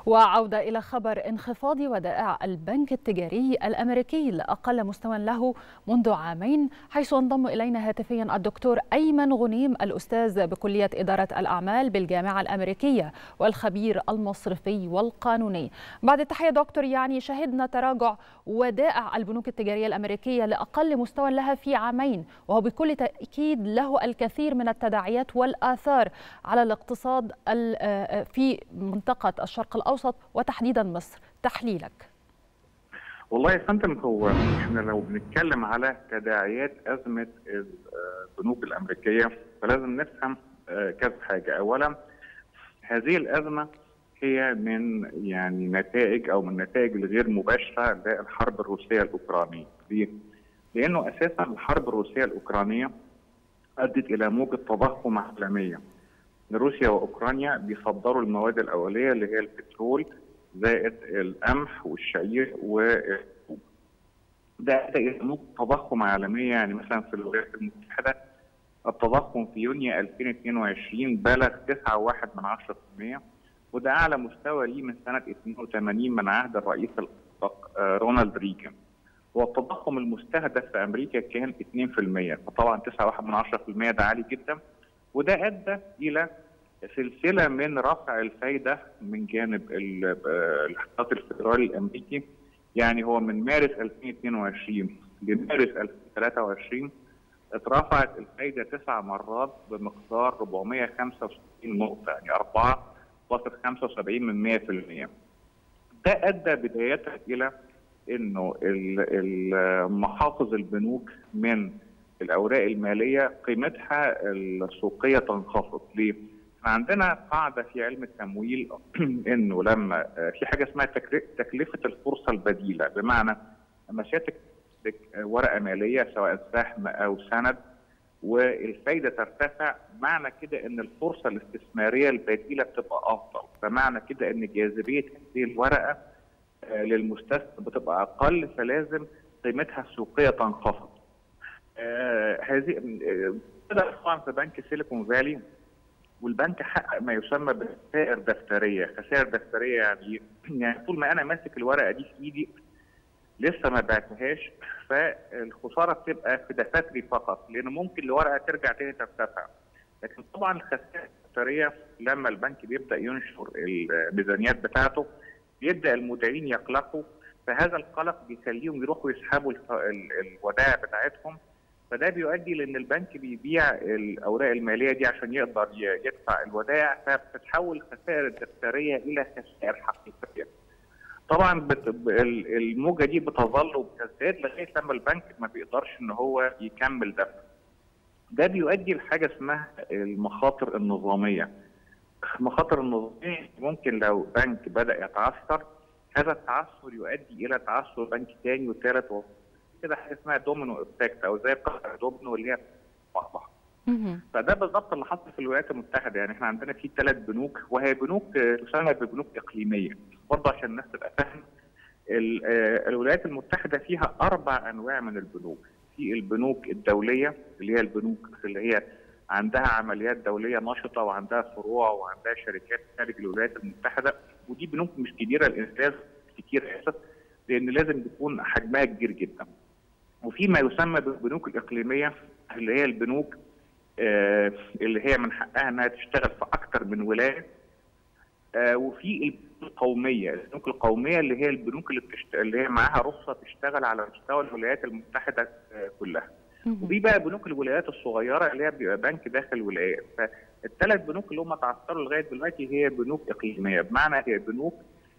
وعودة إلى خبر انخفاض ودائع البنك التجاري الأمريكي لأقل مستوى له منذ عامين حيث انضم إلينا هاتفيا الدكتور أيمن غنيم الأستاذ بكلية إدارة الأعمال بالجامعة الأمريكية والخبير المصرفي والقانوني بعد التحية دكتور يعني شهدنا تراجع ودائع البنوك التجارية الأمريكية لأقل مستوى لها في عامين وهو بكل تأكيد له الكثير من التداعيات والآثار على الاقتصاد في منطقة الشرق الأوسط وتحديدا مصر تحليلك والله يا فندم هو احنا لو بنتكلم على تداعيات أزمة البنوك الأمريكية فلازم نفهم كذا حاجة أولا هذه الأزمة هي من يعني نتائج أو من النتائج الغير مباشرة للحرب الروسية الأوكرانية ليه؟ لأنه أساسا الحرب الروسية الأوكرانية أدت إلى موجة تضخم عالمية روسيا واوكرانيا بيصدروا المواد الاوليه اللي هي البترول زائد القمح والشعير والحبوب. ده ادى الى موجه تضخم عالميه يعني مثلا في الولايات المتحده التضخم في يونيو 2022 بلغ 9.1 من 10% وده اعلى مستوى ليه من سنه 82 من عهد الرئيس الاسبق رونالد ريجن. والتضخم المستهدف في امريكا كان 2% فطبعا 9.1 من 10% ده عالي جدا وده ادى الى سلسله من رفع الفايده من جانب الاحتياطي الفدرالي الامريكي يعني هو من مارس 2022 لمارس 2023 اترفعت الفايده تسع مرات بمقدار 465 نقطه يعني 4.75 من 100% ده ادى بدايه الى انه محافظ البنوك من الاوراق الماليه قيمتها السوقيه تنخفض ليه؟ عندنا قاعده في علم التمويل انه لما في حاجه اسمها تكلفه الفرصه البديله بمعنى لما سيادتك ورقه ماليه سواء سهم او سند والفايده ترتفع معنى كده ان الفرصه الاستثماريه البديله بتبقى افضل فمعنى كده ان جاذبيه هذه الورقه للمستثمر بتبقى اقل فلازم قيمتها السوقيه تنخفض هذه بدا طبعا في بنك سيليكون فالي والبنك حقق ما يسمى بخسائر دفتريه، خسائر دفتريه يعني يعني طول ما انا ماسك الورقه دي في ايدي لسه ما بعتهاش فالخساره بتبقى في دفاتري فقط لان ممكن الورقه ترجع تاني ترتفع. لكن طبعا الخسائر الدفتريه لما البنك بيبدا ينشر الميزانيات بتاعته بيبدا المودعين يقلقوا فهذا القلق بيخليهم يروحوا يسحبوا الودائع بتاعتهم فده بيؤدي لان البنك بيبيع الاوراق الماليه دي عشان يقدر يدفع الودائع فبتتحول الخسائر الدفتريه الى خسائر حقيقيه. طبعا بت... الموجه دي بتظل وبتزداد لغايه لما البنك ما بيقدرش ان هو يكمل دفع. ده بيؤدي لحاجه اسمها المخاطر النظاميه. المخاطر النظاميه ممكن لو بنك بدا يتعثر هذا التعثر يؤدي الى تعثر بنك ثاني وثالث كده حاجه اسمها دومينو افكت او زي قطع دومينو اللي هي بعضها. فده بالظبط اللي حصل في الولايات المتحده يعني احنا عندنا في ثلاث بنوك وهي بنوك تسمى ببنوك اقليميه برضه عشان الناس تبقى فاهمه الولايات المتحده فيها اربع انواع من البنوك في البنوك الدوليه اللي هي البنوك اللي هي عندها عمليات دوليه نشطه وعندها فروع وعندها شركات خارج الولايات المتحده ودي بنوك مش كبيره الانتاج كتير اسف لان لازم يكون حجمها كبير جدا. وفي ما يسمى بالبنوك الاقليميه اللي هي البنوك آه اللي هي من حقها انها تشتغل في اكثر من ولايه آه وفي البنوك القوميه، البنوك القوميه اللي هي البنوك اللي بتشت... اللي هي معاها رخصه تشتغل على مستوى الولايات المتحده آه كلها. وفي بقى بنوك الولايات الصغيره اللي هي بيبقى بنك داخل ولايات، فالثلاث بنوك اللي هم تعثروا لغايه دلوقتي هي بنوك اقليميه، بمعنى هي بنوك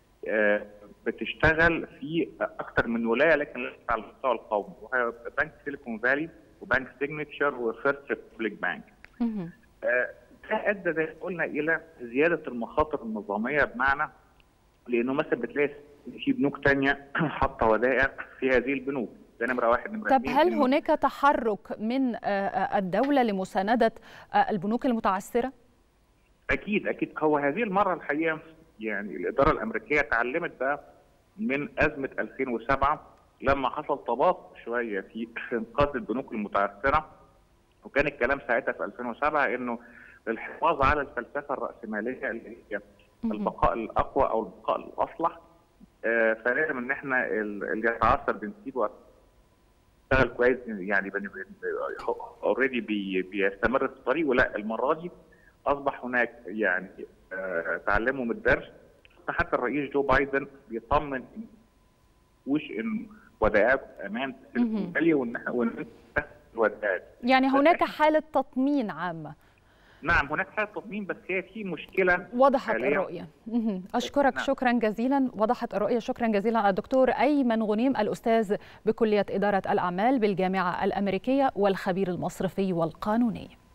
بتشتغل في اكثر من ولايه لكن ليس على المستوى القومي وهي بنك سيليكون فالي وبنك سيجنتشر وفيرست ريبوبليك بانك. ده ادى زي ما قلنا الى زياده المخاطر النظاميه بمعنى لانه مثلا بتلاقي في بنوك ثانيه حاطه ودائع في هذه البنوك ده نمره واحد نمره طب هل هناك تحرك من الدوله لمسانده البنوك المتعثره؟ اكيد اكيد هو هذه المره الحقيقه يعني الاداره الامريكيه اتعلمت بقى من ازمه 2007 لما حصل تباطؤ شويه في انقاذ البنوك المتعثره وكان الكلام ساعتها في 2007 انه الحفاظ على الفلسفه الراسماليه اللي هي البقاء الاقوى او البقاء الاصلح آه، فلازم ان احنا اللي يتعثر بنسيبه اشتغل كويس يعني اوريدي بي بيستمر في الطريق ولا المره دي اصبح هناك يعني آه، تعلموا من الدرس حتى الرئيس جو بايدن بيطمن وش ان ودائعكم امان وان الودائع يعني هناك حاله تطمين عامه نعم هناك حاله تطمين بس هي في مشكله وضحت الرؤيه اشكرك نعم. شكرا جزيلا وضحت الرؤيه شكرا جزيلا الدكتور ايمن غنيم الاستاذ بكليه اداره الاعمال بالجامعه الامريكيه والخبير المصرفي والقانوني